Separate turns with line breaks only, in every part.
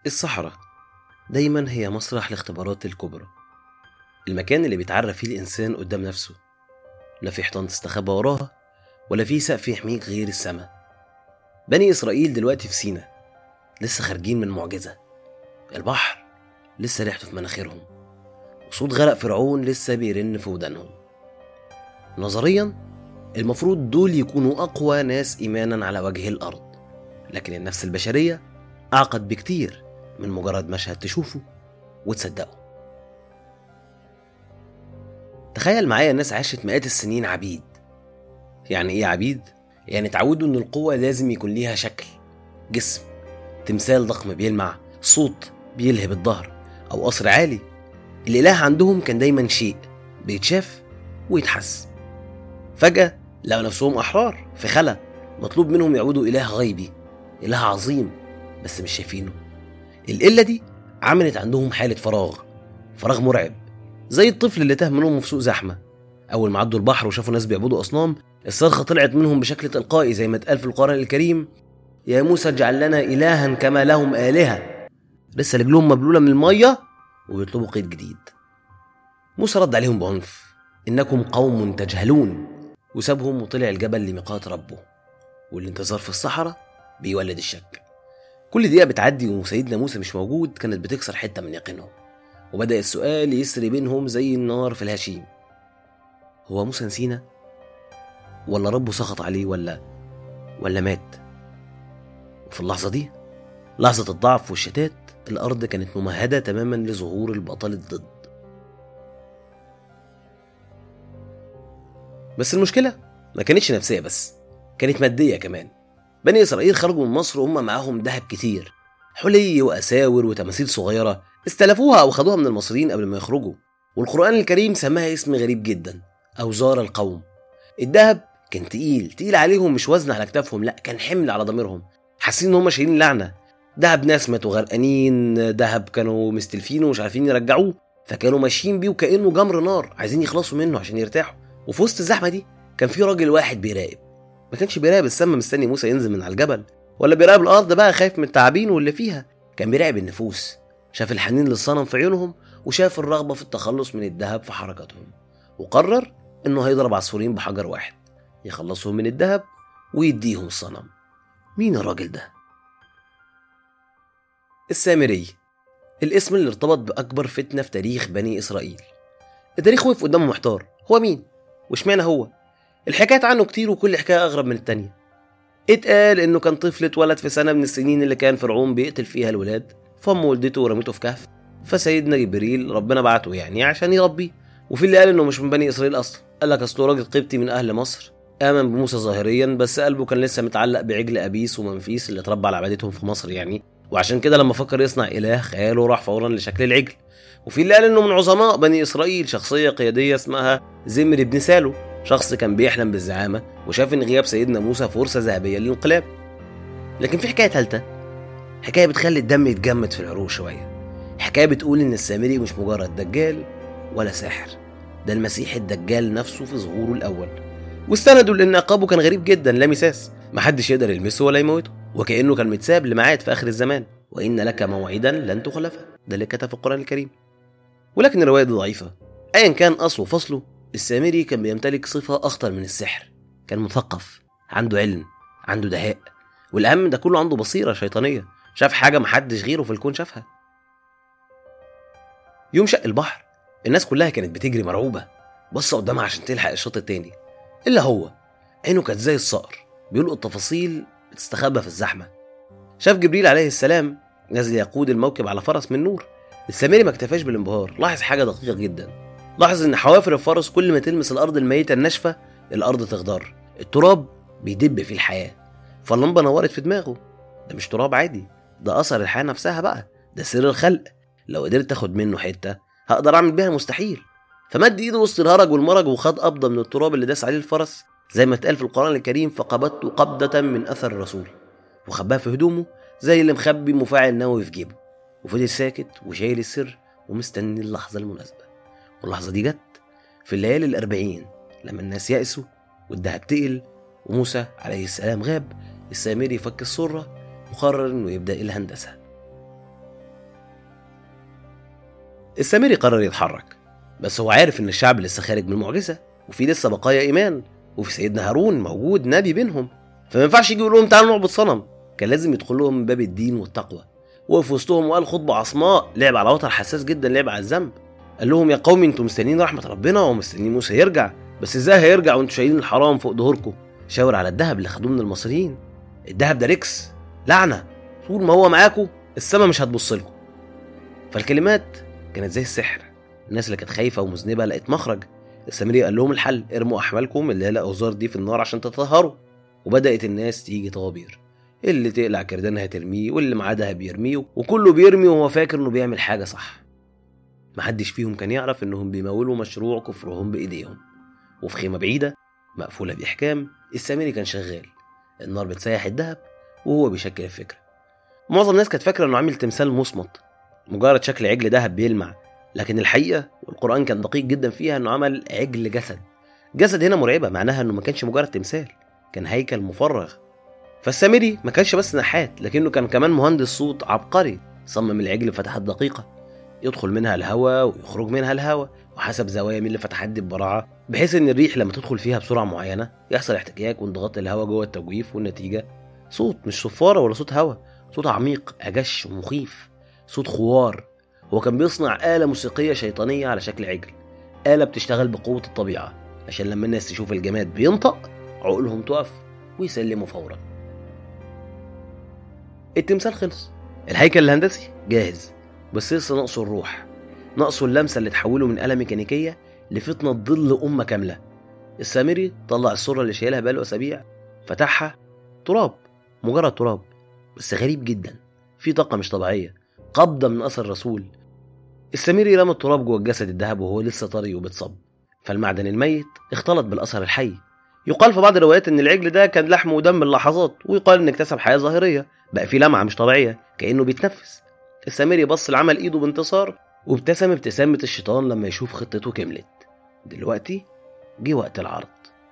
الصحراء دايما هي مسرح الاختبارات الكبرى المكان اللي بيتعرف فيه الإنسان قدام نفسه لا في حيطان تستخبى وراها ولا في سقف يحميك غير السماء بني إسرائيل دلوقتي في سينا لسه خارجين من معجزة البحر لسه ريحته في مناخيرهم وصوت غرق فرعون لسه بيرن في ودانهم نظريا المفروض دول يكونوا أقوى ناس إيمانا على وجه الأرض لكن النفس البشرية أعقد بكتير من مجرد مشهد تشوفه وتصدقه تخيل معايا الناس عاشت مئات السنين عبيد يعني ايه عبيد؟ يعني اتعودوا ان القوة لازم يكون ليها شكل جسم تمثال ضخم بيلمع صوت بيلهب الظهر او قصر عالي الاله عندهم كان دايما شيء بيتشاف ويتحس فجأة لقوا نفسهم أحرار في خلا مطلوب منهم يعودوا إله غيبي إله عظيم بس مش شايفينه القلة دي عملت عندهم حالة فراغ فراغ مرعب زي الطفل اللي تاه منهم في سوق زحمة أول ما عدوا البحر وشافوا ناس بيعبدوا أصنام الصرخة طلعت منهم بشكل تلقائي زي ما اتقال في القرآن الكريم يا موسى اجعل لنا إلها كما لهم آلهة لسه رجلهم مبلولة من المية وبيطلبوا قيد جديد موسى رد عليهم بعنف إنكم قوم تجهلون وسابهم وطلع الجبل لميقات ربه والانتظار في الصحراء بيولد الشك كل دقيقة بتعدي وسيدنا موسى مش موجود كانت بتكسر حتة من يقينهم وبدأ السؤال يسري بينهم زي النار في الهشيم هو موسى نسينا ولا ربه سخط عليه ولا ولا مات وفي اللحظة دي لحظة الضعف والشتات الأرض كانت ممهدة تماما لظهور البطل الضد بس المشكلة ما كانتش نفسية بس كانت مادية كمان بني إسرائيل خرجوا من مصر وهم معاهم ذهب كتير حلي وأساور وتماثيل صغيرة استلفوها أو خدوها من المصريين قبل ما يخرجوا والقرآن الكريم سماها اسم غريب جدا أوزار القوم الذهب كان تقيل تقيل عليهم مش وزن على كتافهم لا كان حمل على ضميرهم حاسين ان هم شايلين لعنه دهب ناس ماتوا غرقانين دهب كانوا مستلفينه ومش عارفين يرجعوه فكانوا ماشيين بيه وكانه جمر نار عايزين يخلصوا منه عشان يرتاحوا وفي وسط الزحمه دي كان في راجل واحد بيراقب ما كانش بيراقب السما مستني موسى ينزل من على الجبل ولا بيراقب الارض بقى خايف من التعابين واللي فيها كان بيراقب النفوس شاف الحنين للصنم في عيونهم وشاف الرغبه في التخلص من الذهب في حركاتهم وقرر انه هيضرب عصفورين بحجر واحد يخلصهم من الذهب ويديهم الصنم مين الراجل ده السامري الاسم اللي ارتبط بأكبر فتنة في تاريخ بني إسرائيل التاريخ وقف قدامه محتار هو مين؟ واشمعنى هو؟ الحكايات عنه كتير وكل حكاية أغرب من التانية اتقال إنه كان طفل اتولد في سنة من السنين اللي كان فرعون بيقتل فيها الولاد فأم والدته ورمته في كهف فسيدنا جبريل ربنا بعته يعني عشان يربيه وفي اللي قال إنه مش من بني إسرائيل أصلا قال لك أصله راجل قبطي من أهل مصر آمن بموسى ظاهريا بس قلبه كان لسه متعلق بعجل أبيس ومنفيس اللي اتربى على عبادتهم في مصر يعني وعشان كده لما فكر يصنع إله خياله راح فورا لشكل العجل وفي اللي قال إنه من عظماء بني إسرائيل شخصية قيادية اسمها زمر بن سالو شخص كان بيحلم بالزعامة وشاف إن غياب سيدنا موسى فرصة ذهبية للانقلاب لكن في حكاية تالتة حكاية بتخلي الدم يتجمد في العروق شوية حكاية بتقول إن السامري مش مجرد دجال ولا ساحر ده المسيح الدجال نفسه في ظهوره الأول واستندوا لأن عقابه كان غريب جدا لا مساس محدش يقدر يلمسه ولا يموته وكأنه كان متساب لميعاد في آخر الزمان وإن لك موعدا لن تخلفه ده اللي كتب في القرآن الكريم ولكن الرواية دي ضعيفة أيا كان أصله وفصله السامري كان بيمتلك صفة أخطر من السحر كان مثقف عنده علم عنده دهاء والأهم ده كله عنده بصيرة شيطانية شاف حاجة محدش غيره في الكون شافها يوم شق البحر الناس كلها كانت بتجري مرعوبة بص قدامها عشان تلحق الشوط التاني إلا هو عينه كانت زي الصقر بيلقط تفاصيل بتستخبى في الزحمة شاف جبريل عليه السلام نازل يقود الموكب على فرس من نور السامري ما اكتفاش بالانبهار لاحظ حاجة دقيقة جدا لاحظ ان حوافر الفرس كل ما تلمس الارض الميتة الناشفة الارض تخضر التراب بيدب فيه الحياة فاللمبة نورت في دماغه ده مش تراب عادي ده اثر الحياة نفسها بقى ده سر الخلق لو قدرت اخد منه حتة هقدر اعمل بيها المستحيل فمد ايده وسط الهرج والمرج وخد قبضة من التراب اللي داس عليه الفرس زي ما اتقال في القرآن الكريم فقبضت قبضة من أثر الرسول وخباها في هدومه زي اللي مخبي مفاعل نووي في جيبه وفضل ساكت وشايل السر ومستني اللحظة المناسبة واللحظة دي جت في الليالي الأربعين لما الناس يأسوا والدهب تقل وموسى عليه السلام غاب السامري فك السرة وقرر إنه يبدأ الهندسة السامري قرر يتحرك بس هو عارف ان الشعب لسه خارج من المعجزه وفي لسه بقايا ايمان وفي سيدنا هارون موجود نبي بينهم فما ينفعش يجي يقول لهم تعالوا نعبد صنم كان لازم يدخل لهم من باب الدين والتقوى وقف وسطهم وقال خطبه عصماء لعب على وتر حساس جدا لعب على الذنب قال لهم يا قوم انتم مستنيين رحمه ربنا ومستنيين موسى يرجع بس ازاي هيرجع وانتم شايلين الحرام فوق ظهوركم شاور على الذهب اللي خدوه من المصريين الذهب ده ركس لعنه طول ما هو معاكم السما مش هتبص لكم فالكلمات كانت زي السحر الناس اللي كانت خايفه ومذنبه لقت مخرج السامري قال لهم الحل ارموا احمالكم اللي هي الاوزار دي في النار عشان تتطهروا وبدات الناس تيجي طوابير اللي تقلع كردانها ترميه واللي معاه دهب يرميه وكله بيرمي وهو فاكر انه بيعمل حاجه صح محدش فيهم كان يعرف انهم بيمولوا مشروع كفرهم بايديهم وفي خيمه بعيده مقفوله باحكام السامري كان شغال النار بتسيح الدهب وهو بيشكل الفكره معظم الناس كانت فاكره انه عامل تمثال مصمت مجرد شكل عجل دهب بيلمع لكن الحقيقه والقران كان دقيق جدا فيها انه عمل عجل جسد جسد هنا مرعبه معناها انه ما كانش مجرد تمثال كان هيكل مفرغ فالسامري ما كانش بس نحات لكنه كان كمان مهندس صوت عبقري صمم العجل بفتحات دقيقه يدخل منها الهواء ويخرج منها الهواء وحسب زوايا مين اللي فتحات دي ببراعه بحيث ان الريح لما تدخل فيها بسرعه معينه يحصل احتكاك وانضغاط الهواء جوه التجويف والنتيجه صوت مش صفاره ولا صوت هواء صوت عميق اجش ومخيف صوت خوار هو كان بيصنع آلة موسيقية شيطانية على شكل عجل آلة بتشتغل بقوة الطبيعة عشان لما الناس تشوف الجماد بينطق عقولهم تقف ويسلموا فورا التمثال خلص الهيكل الهندسي جاهز بس لسه ناقصه الروح ناقصه اللمسة اللي تحوله من آلة ميكانيكية لفتنة ظل أمة كاملة السامري طلع الصورة اللي شايلها بقاله أسابيع فتحها تراب مجرد تراب بس غريب جدا في طاقة مش طبيعية قبضة من أثر الرسول السامري رمى التراب جوه الجسد الذهب وهو لسه طري وبتصب فالمعدن الميت اختلط بالأثر الحي يقال في بعض الروايات ان العجل ده كان لحم ودم اللحظات ويقال ان اكتسب حياه ظاهريه بقى في لمعه مش طبيعيه كانه بيتنفس السامري بص لعمل ايده بانتصار وابتسم ابتسامه الشيطان لما يشوف خطته كملت دلوقتي جه وقت العرض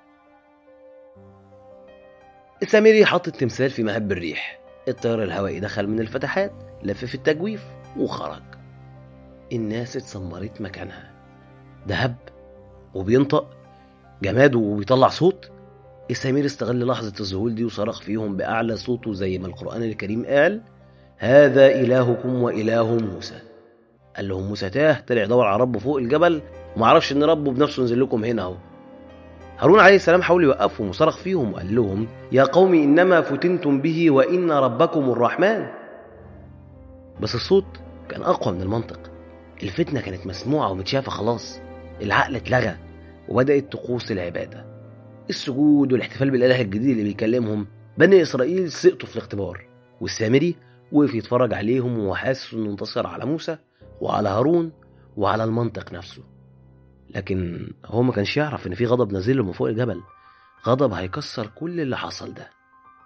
السامري حط التمثال في مهب الريح التيار الهوائي دخل من الفتحات لف في التجويف وخرج الناس اتسمرت مكانها دهب وبينطق جماد وبيطلع صوت السمير استغل لحظة الذهول دي وصرخ فيهم بأعلى صوته زي ما القرآن الكريم قال هذا إلهكم وإله موسى قال لهم موسى تاه طلع يدور على ربه فوق الجبل ومعرفش إن ربه بنفسه نزل لكم هنا أهو هارون عليه السلام حاول يوقفهم وصرخ فيهم وقال لهم يا قوم إنما فتنتم به وإن ربكم الرحمن بس الصوت كان أقوى من المنطق الفتنة كانت مسموعة ومتشافة خلاص العقل اتلغى وبدأت طقوس العبادة السجود والاحتفال بالإله الجديد اللي بيكلمهم بني إسرائيل سقطوا في الاختبار والسامري وقف يتفرج عليهم وهو حاسس إنه انتصر على موسى وعلى هارون وعلى المنطق نفسه لكن هو ما كانش يعرف إن في غضب نازل له من فوق الجبل غضب هيكسر كل اللي حصل ده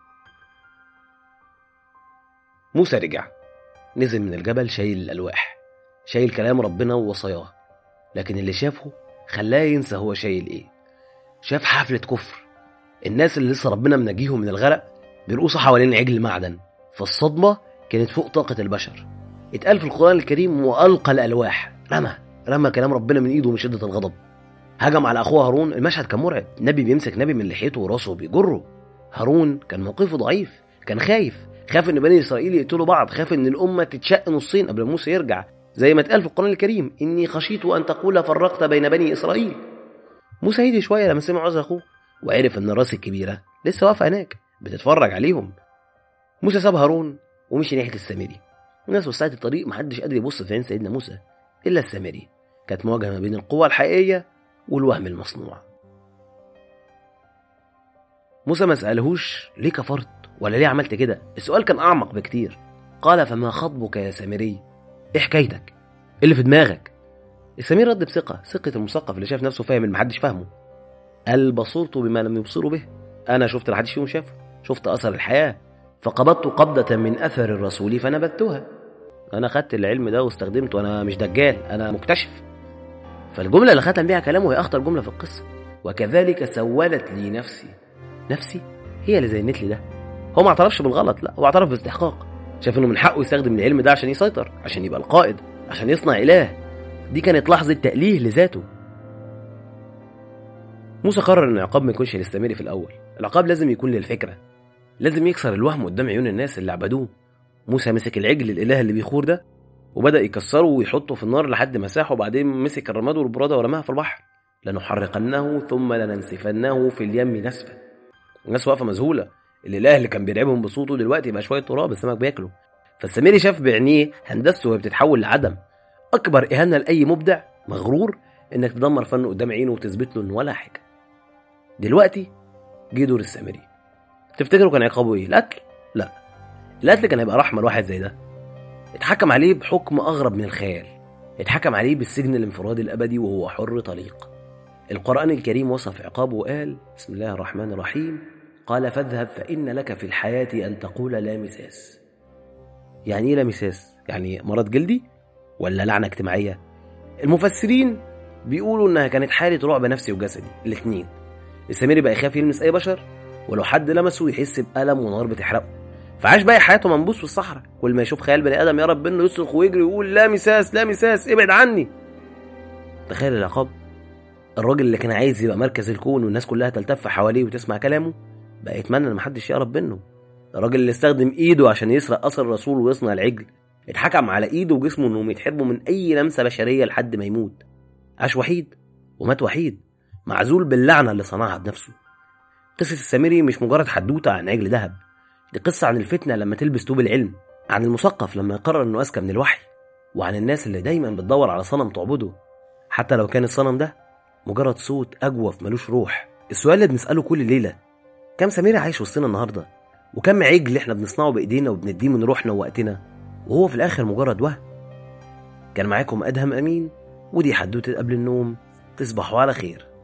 موسى رجع نزل من الجبل شايل الألواح شايل كلام ربنا ووصاياه لكن اللي شافه خلاه ينسى هو شايل ايه شاف حفلة كفر الناس اللي لسه ربنا منجيهم من الغرق بيرقصوا حوالين عجل معدن فالصدمة كانت فوق طاقة البشر اتقال في القرآن الكريم وألقى الألواح رمى رمى كلام ربنا من إيده من شدة الغضب هجم على أخوه هارون المشهد كان مرعب نبي بيمسك نبي من لحيته وراسه وبيجره هارون كان موقفه ضعيف كان خايف خاف ان بني اسرائيل يقتلوا بعض خاف ان الامه تتشق نصين قبل موسى يرجع زي ما اتقال في القرآن الكريم إني خشيت أن تقول فرقت بين بني إسرائيل موسى هدي شوية لما سمع عذر أخوه وعرف إن الراس الكبيرة لسه واقفة هناك بتتفرج عليهم موسى ساب هارون ومشي ناحية السامري الناس وسعت الطريق محدش قادر يبص في عين سيدنا موسى إلا السامري كانت مواجهة ما بين القوة الحقيقية والوهم المصنوع موسى ما سألهوش ليه كفرت ولا ليه عملت كده السؤال كان أعمق بكتير قال فما خطبك يا سامري ايه حكايتك؟ ايه اللي في دماغك؟ السمير رد بثقة ثقة المثقف اللي شاف نفسه فاهم اللي محدش فاهمه قال بصرت بما لم يبصروا به أنا شفت اللي محدش فيهم شافه شفت أثر الحياة فقبضت قبضة من أثر الرسول فنبذتها أنا خدت العلم ده واستخدمته أنا مش دجال أنا مكتشف فالجملة اللي ختم بيها كلامه هي أخطر جملة في القصة وكذلك سولت لي نفسي نفسي هي اللي زينت لي ده هو ما اعترفش بالغلط لا هو اعترف باستحقاق شاف انه من حقه يستخدم العلم ده عشان يسيطر عشان يبقى القائد عشان يصنع اله دي كانت لحظة تأليه لذاته موسى قرر ان العقاب ما يكونش للسامري في الاول العقاب لازم يكون للفكره لازم يكسر الوهم قدام عيون الناس اللي عبدوه موسى مسك العجل الاله اللي بيخور ده وبدا يكسره ويحطه في النار لحد ما ساح وبعدين مسك الرماد والبراده ورماها في البحر لنحرقنه ثم لننسفنه في اليم نسفا الناس واقفه مذهوله الاله اللي كان بيرعبهم بصوته دلوقتي بقى شويه تراب السمك بياكله فالسامري شاف بعينيه هندسته وهي بتتحول لعدم اكبر اهانه لاي مبدع مغرور انك تدمر فنه قدام عينه وتثبت له ان ولا حاجه دلوقتي جه دور السامري تفتكروا كان عقابه ايه القتل لا القتل كان هيبقى رحمه لواحد زي ده اتحكم عليه بحكم اغرب من الخيال اتحكم عليه بالسجن الانفرادي الابدي وهو حر طليق القران الكريم وصف عقابه وقال بسم الله الرحمن الرحيم قال فاذهب فان لك في الحياه ان تقول لا مساس يعني ايه لا مساس يعني مرض جلدي ولا لعنه اجتماعيه المفسرين بيقولوا انها كانت حاله رعب نفسي وجسدي الاثنين السامري بقى يخاف يلمس اي بشر ولو حد لمسه يحس بألم ونار بتحرقه فعاش باقي حياته منبوس في الصحراء كل ما يشوف خيال بني ادم يقرب منه يصرخ ويجري ويقول لا مساس لا مساس ابعد عني تخيل العقاب الراجل اللي كان عايز يبقى مركز الكون والناس كلها تلتف حواليه وتسمع كلامه بقى يتمنى ان محدش يقرب منه الراجل اللي استخدم ايده عشان يسرق اثر الرسول ويصنع العجل اتحكم على ايده وجسمه انهم يتحرموا من اي لمسه بشريه لحد ما يموت عاش وحيد ومات وحيد معزول باللعنه اللي صنعها بنفسه قصه السامري مش مجرد حدوته عن عجل ذهب دي قصه عن الفتنه لما تلبس توب العلم عن المثقف لما يقرر انه اذكى من الوحي وعن الناس اللي دايما بتدور على صنم تعبده حتى لو كان الصنم ده مجرد صوت اجوف ملوش روح السؤال اللي بنساله كل ليله كم سميري عايش وسطنا النهارده وكم عجل احنا بنصنعه بايدينا وبنديه من روحنا ووقتنا وهو في الاخر مجرد وهم كان معاكم ادهم امين ودي حدوته قبل النوم تصبحوا على خير